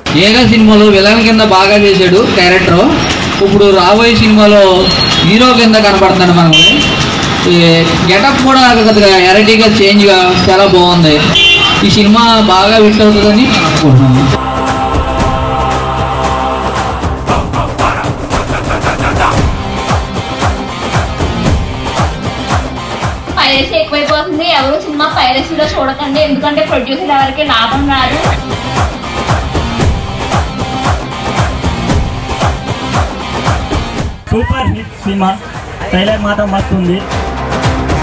ఏక సినిమాలో విలన్ కింద బాగా చేశాడు క్యారెక్టర్ ఇప్పుడు రాబోయే సినిమాలో హీరో కింద కనపడుతున్నాడు మనకి ఈ గెటప్ కూడా కొద్దిగా వెరైటీగా చేంజ్గా చాలా బాగుంది ఈ సినిమా బాగా హిట్ అవుతుందని అనుకుంటున్నాను పైరసీ ఎక్కువైపోతుంది ఎవరు సినిమా పైరసీలో చూడకండి ఎందుకంటే ప్రొడ్యూసర్ ఎవరికి లాభం రాదు సూపర్ హిట్ సినిమా ట్రైలర్ మాత్రం మస్తు ఉంది